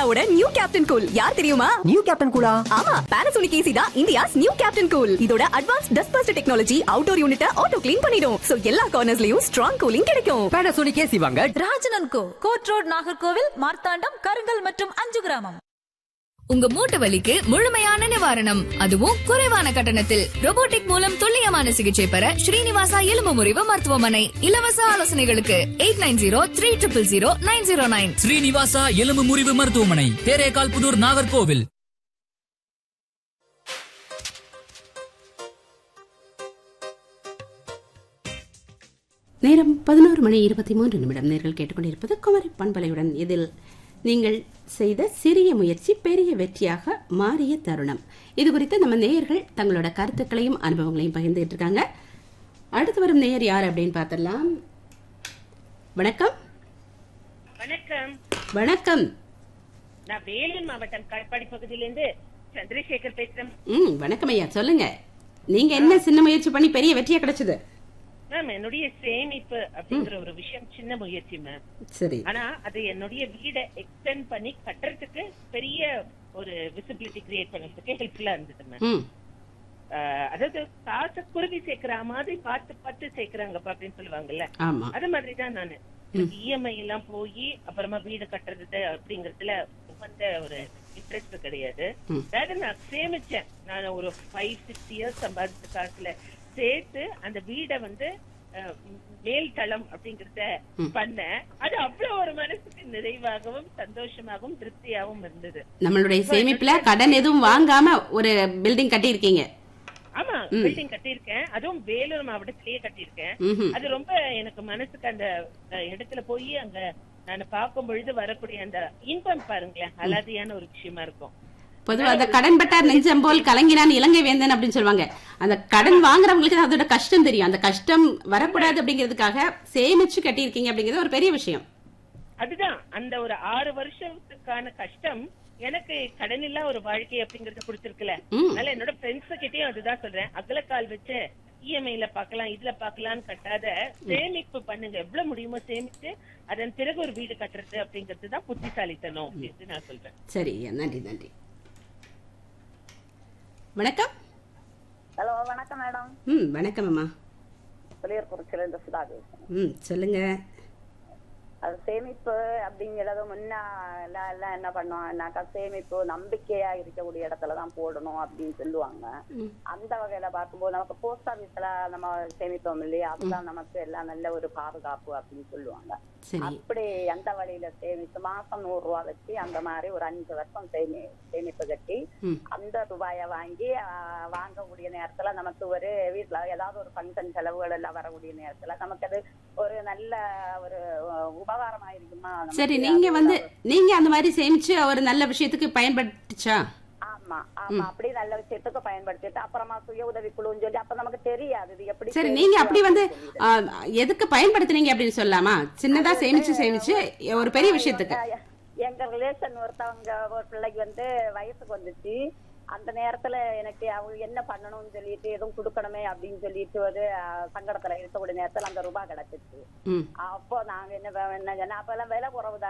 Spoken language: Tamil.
இந்தியாவோட நியூ கேப்டன் கூல் யார் தெரியுமா நியூ கேப்டன் கூலா ஆமா பானாசோனிக் ஏசி தான் இந்தியாஸ் நியூ கேப்டன் கூல் இதோட advance dust bust technology outdoor யூனிட்ட ஆட்டோ க்ளீன் பண்ணிடும் சோ எல்லா கார்னர்ஸ்லயும் ஸ்ட்ராங் கூலிங் கிடைக்கும் பேனாசோனிக் ஏசி வாங்க ராஜனன் co court road Nagercoil Marthandam Karungal மற்றும் அஞ்சு கிராமம் உங்க மூட்டு வலிக்கு முழுமையான நிவாரணம் அதுவும் குறைவான கட்டணத்தில் robotic மூலம் துல்லியமான சிகிச்சை பெற ஸ்ரீனிவாசா எலும்பு முறிவு மருத்துவமனை இலவச ஆலோசனைகளுக்கு eight nine zero three triple zero nine zero nine Srinivasa எலும்பு முறிவு மருத்துவமனை தேரேகால் புதூர் நாகர்கோவில் நேரம் பதினோரு மணி இருபத்தி மூன்று நிமிடம் நேர்கள் கேட்டுக்கொண்டிருப்பது குமரி பண்பலையுடன் இதில் நீங்கள் செய்த சிறிய முயற்சி பெரிய வெற்றியாக மாறிய தருணம் இது குறித்து நம்ம நேயர்கள் தங்களோட கருத்துக்களையும் அனுபவங்களையும் பகிர்ந்துட்டு இருக்காங்க அடுத்து வரும் நேயர் யார் அப்படின்னு பார்த்துடலாம் வணக்கம் வணக்கம் வணக்கம் நான் வேலூர் மாவட்டம் காட்பாடி பகுதியிலிருந்து சந்திரசேகர் பேசுறேன் ம் வணக்கம் ஐயா சொல்லுங்க நீங்க என்ன சின்ன முயற்சி பண்ணி பெரிய வெற்றியா கிடைச்சது மேம் என்னுடைய சேமிப்பு அப்படிங்கிற ஒரு விஷயம் சின்ன முயற்சி மேம் சரி ஆனா அது என்னுடைய வீடை எக்ஸ்டெண்ட் பண்ணி கட்டுறதுக்கு பெரிய ஒரு விசிபிலிட்டி கிரியேட் பண்றதுக்கு ஹெல்ப்ஃபுல்லா இருந்தது மேம் ம் ஆஹ் அதாவது காசை குருவி சேர்க்கிற மாதிரி பார்த்து பார்த்து சேர்க்கிறாங்கப்பா அப்படின்னு சொல்லுவாங்கல்ல ஆமா அது மாதிரி தான் நானு இஎம்ஐ எல்லாம் போய் அப்புறமா வீடு கட்டுறது அப்படிங்கறதுல உகந்த ஒரு இன்ட்ரெஸ்ட் கிடையாது ம். அதாவது நான் சேமிச்சேன் நான் ஒரு ஃபைவ் சிக்ஸ் இயர்ஸ் சம்பாதிச்ச காசுல சேர்த்து அந்த வீடை வந்து அஹ், மேல் தளம் அப்படிங்கறத பண்ணேன் அது அவ்வளவு ஒரு மனசுக்கு நிறைவாகவும் சந்தோஷமாகவும் திருப்தியாகவும் இருந்தது நம்மளுடைய சேமிப்புல கடன் எதுவும் வாங்காம ஒரு பில்டிங் கட்டி இருக்கீங்க ஆமா பில்டிங் கட்டியிருக்கேன் அதுவும் வேலூர் மாவட்டத்திலேயே கட்டியிருக்கேன் ம்ஹும். அது ரொம்ப எனக்கு மனசுக்கு அந்த அஹ், இடத்துல போய் அங்க நான் பார்க்கும் பொழுது வரக்கூடிய அந்த இன்பம் பாருங்களேன் அலாதியான ஒரு விஷயமா இருக்கும் பொதுவா அந்த கடன் பட்டார் நெஞ்சம் போல் கலங்கினான் இலங்கை வேந்தன் அப்படின்னு சொல்லுவாங்க அந்த கடன் வாங்குறவங்களுக்கு தான் அதோட கஷ்டம் தெரியும் அந்த கஷ்டம் வரக்கூடாது அப்படிங்கிறதுக்காக சேமிச்சு கட்டியிருக்கீங்க அப்படிங்கிறது ஒரு பெரிய விஷயம் அதுதான் அந்த ஒரு ஆறு வருஷத்துக்கான கஷ்டம் எனக்கு கடன் இல்லா ஒரு வாழ்க்கை அப்படிங்கறத கொடுத்திருக்குல ம். அதனால என்னோட ஃப்ரெண்ட்ஸ் கிட்டயும் அதுதான் சொல்றேன் அகலக்கால் வச்சு இஎம்ஐல பார்க்கலாம் இதுல பார்க்கலாம்னு கட்டாத சேமிப்பு பண்ணுங்க எவ்வளவு முடியுமோ சேமிச்சு அதன் பிறகு ஒரு வீடு கட்டுறது அப்படிங்கிறது தான் புத்திசாலித்தனம் அப்படின்னு நான் சொல்றேன் சரி நன்றி நன்றி வணக்கம் ஹலோ வணக்கம் மேடம் ம் வணக்கம் அம்மா புளியர்குறிச்சில இருந்து சுதா பேசுறேன் ம் சொல்லுங்க அது சேமிப்பு அப்படிங்கிறது முன்ன எல்லாம் எல்லாம் என்ன பண்ணுவாங்கன்னாக்கா சேமிப்பு நம்பிக்கையா இருக்கக்கூடிய இடத்துல தான் போடணும் அப்படின்னு சொல்லுவாங்க அந்த வகையில பார்க்கும்போது நமக்கு போஸ்ட் ஆபீஸ்ல நம்ம சேமிப்போம் இல்லையா அதுதான் நமக்கு எல்லாம் நல்ல ஒரு பாதுகாப்பு அப்படின்னு சொல்லுவாங்க சரி அப்படி அந்த வழியில சேமித்து மாசம் நூறு ரூபா வச்சு அந்த மாதிரி ஒரு அஞ்சு வருஷம் சேமி சேமிப்பு கட்டி ம். அந்த ரூபாயை வாங்கி ஆஹ், வாங்கக்கூடிய நேரத்துல நமக்கு ஒரு வீட்டுல ஏதாவது ஒரு ஃபங்க்ஷன் செலவுகள் எல்லாம் வரக்கூடிய நேரத்துல நமக்கு அது ஒரு நல்ல ஒரு அஹ், உபகாரமா இருக்குமா நமக்கு சரி அது நீங்க வந்து ஒரு- நீங்க அந்த மாதிரி சேமிச்சு ஒரு நல்ல விஷயத்துக்கு பயன்பட்டுச்சா ஆமா ஆமா அப்படி நல்ல விஷயத்துக்கு பயன்படுத்திட்டு அப்புறமா சுய உதவி குழுன்னு சொல்லி அப்ப நமக்கு தெரியாது இது எப்படி சரி சேமிப்பு நீங்க அப்படி வந்து அப்படின்னு ஆ, எதுக்கு பயன்படுத்துனீங்க அப்படின்னு சொல்லலாமா சின்னதா சேமிச்சு சேமிச்சு ஒரு பெரிய விஷயத்துக்கு எங்க- எங்க ரிலேஷன் ஒருத்தவங்க ஒரு பிள்ளைக்கு வந்து வயசுக்கு வந்துச்சு அந்த நேரத்துல எனக்கு அவங்க என்ன பண்ணணும்னு சொல்லிட்டு எதுவும் கொடுக்கணுமே அப்படின்னு சொல்லிட்டு ஒரு அஹ், சங்கடத்துல இருக்கக்கூடிய நேரத்துல அந்த ரூபாய் கிடைச்சிச்சு ம் அப்போ நாங்க என்ன ப- என்ன சொன்னா அப்ப எல்லாம் விலை குறவு